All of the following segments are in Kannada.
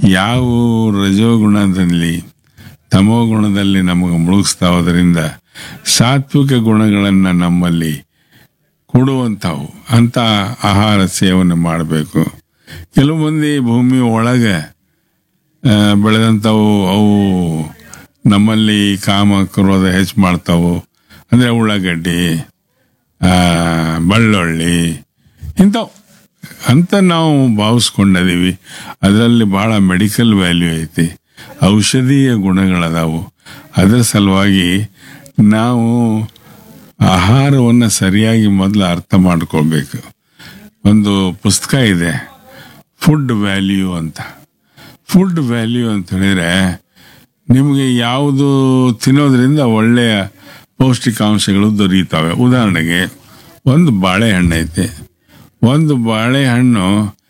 ಯಾವ ರಜೋಗುಣದಲ್ಲಿ ತಮೋಗುಣದಲ್ಲಿ ನಮಗೆ ಮುಳುಗಿಸ್ತಾವುದರಿಂದ ಸಾತ್ವಿಕ ಗುಣಗಳನ್ನು ನಮ್ಮಲ್ಲಿ ಕೊಡುವಂಥವು ಅಂಥ ಆಹಾರ ಸೇವನೆ ಮಾಡಬೇಕು ಕೆಲವು ಮಂದಿ ಭೂಮಿ ಒಳಗೆ ಆ, ಬೆಳೆದಂಥವು ಅವು ನಮ್ಮಲ್ಲಿ ಕಾಮ ಕ್ರೋಧ ಹೆಚ್ಚು ಮಾಡ್ತಾವು ಅಂದರೆ ಉಳ್ಳಾಗಡ್ಡಿ ಆ, ಬೆಳ್ಳುಳ್ಳಿ ಇಂಥವು ಅಂತ ನಾವು ಭಾವಿಸ್ಕೊಂಡಿದೀವಿ ಅದರಲ್ಲಿ ಭಾಳ ಮೆಡಿಕಲ್ ವ್ಯಾಲ್ಯೂ ಐತಿ ಔಷಧೀಯ ಗುಣಗಳದಾವು ಅದರ ಸಲುವಾಗಿ ನಾವು ಆಹಾರವನ್ನು ಸರಿಯಾಗಿ ಮೊದಲು ಅರ್ಥ ಮಾಡ್ಕೊಳ್ಬೇಕು ಒಂದು ಪುಸ್ತಕ ಇದೆ ಫುಡ್ ವ್ಯಾಲ್ಯೂ ಅಂತ ಫುಡ್ ವ್ಯಾಲ್ಯೂ ಅಂತ ಹೇಳಿದ್ರೆ ನಿಮಗೆ ಯಾವುದು ತಿನ್ನೋದ್ರಿಂದ ಒಳ್ಳೆಯ ಪೌಷ್ಟಿಕಾಂಶಗಳು ದೊರೆಯುತ್ತವೆ ಉದಾಹರಣೆಗೆ ಒಂದು ಬಾಳೆಹಣ್ಣು ಐತೆ ಒಂದು ಬಾಳೆಹಣ್ಣು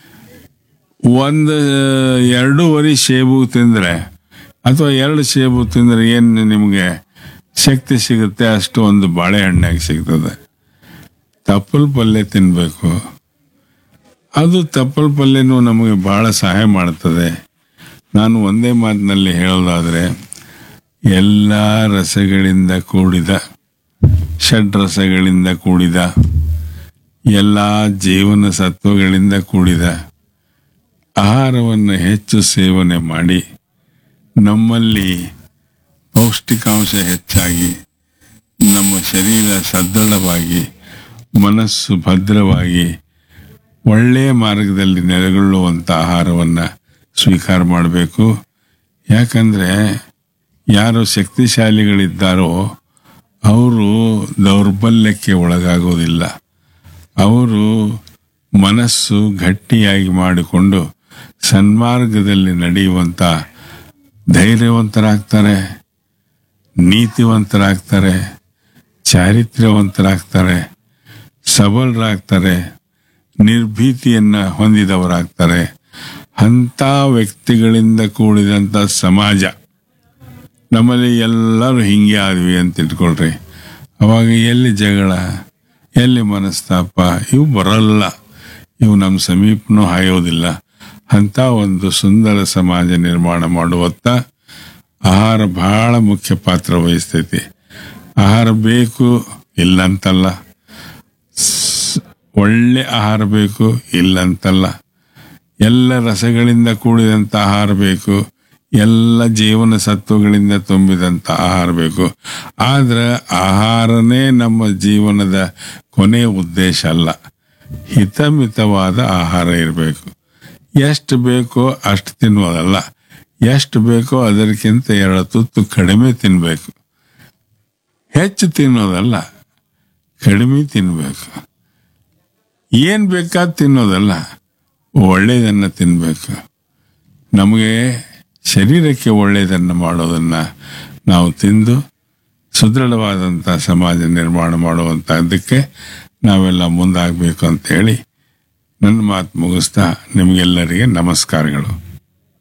ಒಂದು ಎರಡೂವರೆ ಸೇಬು ತಿಂದರೆ ಅಥವಾ ಎರಡು ಸೇಬು ತಿಂದರೆ ಏನು ನಿಮಗೆ ಶಕ್ತಿ ಸಿಗುತ್ತೆ ಅಷ್ಟು ಒಂದು ಬಾಳೆಹಣ್ಣಾಗಿ ಸಿಗ್ತದೆ ತಪ್ಪಲ್ ಪಲ್ಯ ತಿನ್ನಬೇಕು ಅದು ತಪ್ಪಲ್ ಪಲ್ಯನೂ ನಮಗೆ ಬಹಳ ಸಹಾಯ ಮಾಡ್ತದೆ ನಾನು ಒಂದೇ ಮಾತಿನಲ್ಲಿ ಹೇಳೋದಾದರೆ ಎಲ್ಲ ರಸಗಳಿಂದ ಕೂಡಿದ ಷಡ್ರಸಗಳಿಂದ ಕೂಡಿದ ಎಲ್ಲ ಜೀವನ ಸತ್ವಗಳಿಂದ ಕೂಡಿದ ಆಹಾರವನ್ನು ಹೆಚ್ಚು ಸೇವನೆ ಮಾಡಿ ನಮ್ಮಲ್ಲಿ ಪೌಷ್ಟಿಕಾಂಶ ಹೆಚ್ಚಾಗಿ ನಮ್ಮ ಶರೀರ ಸದೃಢವಾಗಿ ಮನಸ್ಸು ಭದ್ರವಾಗಿ ಒಳ್ಳೆಯ ಮಾರ್ಗದಲ್ಲಿ ನೆಲೆಗೊಳ್ಳುವಂಥ ಆಹಾರವನ್ನು ಸ್ವೀಕಾರ ಮಾಡಬೇಕು ಯಾಕಂದರೆ ಯಾರು ಶಕ್ತಿಶಾಲಿಗಳಿದ್ದಾರೋ ಅವರು ದೌರ್ಬಲ್ಯಕ್ಕೆ ಒಳಗಾಗೋದಿಲ್ಲ ಅವರು ಮನಸ್ಸು ಗಟ್ಟಿಯಾಗಿ ಮಾಡಿಕೊಂಡು ಸನ್ಮಾರ್ಗದಲ್ಲಿ ನಡೆಯುವಂಥ ಧೈರ್ಯವಂತರಾಗ್ತಾರೆ ನೀತಿವಂತರಾಗ್ತಾರೆ ಚಾರಿತ್ರ್ಯವಂತರಾಗ್ತಾರೆ ಸಬಲರಾಗ್ತಾರೆ ನಿರ್ಭೀತಿಯನ್ನು ಹೊಂದಿದವರಾಗ್ತಾರೆ ಅಂಥ ವ್ಯಕ್ತಿಗಳಿಂದ ಕೂಡಿದಂಥ ಸಮಾಜ ನಮ್ಮಲ್ಲಿ ಎಲ್ಲರೂ ಹಿಂಗೆ ಆದ್ವಿ ಅಂತ ಇಟ್ಕೊಳ್ರಿ ಅವಾಗ ಎಲ್ಲಿ ಜಗಳ ಎಲ್ಲಿ ಮನಸ್ತಾಪ ಇವು ಬರಲ್ಲ ಇವು ನಮ್ಮ ಸಮೀಪನೂ ಹಾಯೋದಿಲ್ಲ ಅಂಥ ಒಂದು ಸುಂದರ ಸಮಾಜ ನಿರ್ಮಾಣ ಮಾಡುವತ್ತ ಆಹಾರ ಬಹಳ ಮುಖ್ಯ ಪಾತ್ರ ವಹಿಸ್ತೈತಿ ಆಹಾರ ಬೇಕು ಇಲ್ಲಂತಲ್ಲ ಸ್- ಒಳ್ಳೆ ಆಹಾರ ಬೇಕು ಇಲ್ಲಂತಲ್ಲ ಎಲ್ಲ ರಸಗಳಿಂದ ಕೂಡಿದಂಥ ಆಹಾರ ಬೇಕು ಎಲ್ಲ ಜೀವನ ಸತ್ವಗಳಿಂದ ತುಂಬಿದಂಥ ಆಹಾರ ಬೇಕು ಆದ್ರೆ ಆಹಾರನೇ ನಮ್ಮ ಜೀವನದ ಕೊನೆಯ ಉದ್ದೇಶ ಅಲ್ಲ ಹಿತಮಿತವಾದ ಆಹಾರ ಇರಬೇಕು ಎಷ್ಟು ಬೇಕೋ ಅಷ್ಟು ತಿನ್ನುವುದಲ್ಲ ಎಷ್ಟು ಬೇಕೋ ಅದಕ್ಕಿಂತ ಎರಡು ತುತ್ತು ಕಡಿಮೆ ತಿನ್ನಬೇಕು ಹೆಚ್ಚು ತಿನ್ನೋದಲ್ಲ ಕಡಿಮೆ ತಿನ್ನಬೇಕು ಏನು ಬೇಕಾದ ತಿನ್ನೋದಲ್ಲ ಒಳ್ಳೆಯದನ್ನು ತಿನ್ನಬೇಕು ನಮಗೆ ಶರೀರಕ್ಕೆ ಒಳ್ಳೆಯದನ್ನು ಮಾಡೋದನ್ನು ನಾವು ತಿಂದು ಸುದೃಢವಾದಂಥ ಸಮಾಜ ನಿರ್ಮಾಣ ಮಾಡುವಂಥದ್ದಕ್ಕೆ ನಾವೆಲ್ಲ ಮುಂದಾಗಬೇಕು ಅಂತೇಳಿ ನನ್ನ ಮಾತು ಮುಗಿಸ್ತಾ ನಿಮಗೆಲ್ಲರಿಗೆ ನಮಸ್ಕಾರಗಳು